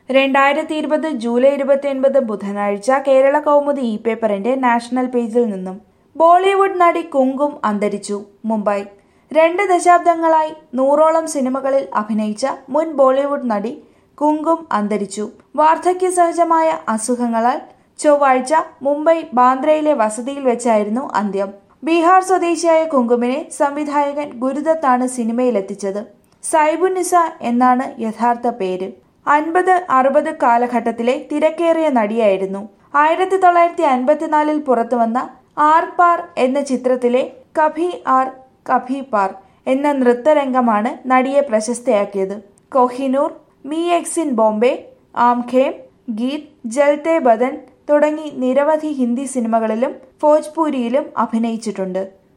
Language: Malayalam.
രണ്ടായിരത്തി ഇരുപത് ജൂലൈ ഇരുപത്തിയൊൻപത് ബുധനാഴ്ച കേരള കൗമുദി ഇ പേപ്പറിന്റെ നാഷണൽ പേജിൽ നിന്നും ബോളിവുഡ് നടി കുങ്കും അന്തരിച്ചു മുംബൈ രണ്ട് ദശാബ്ദങ്ങളായി നൂറോളം സിനിമകളിൽ അഭിനയിച്ച മുൻ ബോളിവുഡ് നടി കുങ്കും അന്തരിച്ചു വാർദ്ധക്യ സഹജമായ അസുഖങ്ങളാൽ ചൊവ്വാഴ്ച മുംബൈ ബാന്ദ്രയിലെ വസതിയിൽ വെച്ചായിരുന്നു അന്ത്യം ബീഹാർ സ്വദേശിയായ കുങ്കുമിനെ സംവിധായകൻ ഗുരുദത്താണ് സിനിമയിലെത്തിച്ചത് സൈബുനിസ എന്നാണ് യഥാർത്ഥ പേര് അൻപത് അറുപത് കാലഘട്ടത്തിലെ തിരക്കേറിയ നടിയായിരുന്നു ആയിരത്തി തൊള്ളായിരത്തി അൻപത്തിനാലിൽ പുറത്തുവന്ന ആർ പാർ എന്ന ചിത്രത്തിലെ കഭി ആർ കഭി പാർ എന്ന നൃത്തരംഗമാണ് നടിയെ പ്രശസ്തയാക്കിയത് Kohinoor Mr X in Bombay Aankhen Geet Jalte Badan തുടങ്ങി നിരവധി ഹിന്ദി സിനിമകളിലും ഭോജ്പൂരിയിലും അഭിനയിച്ചിട്ടുണ്ട്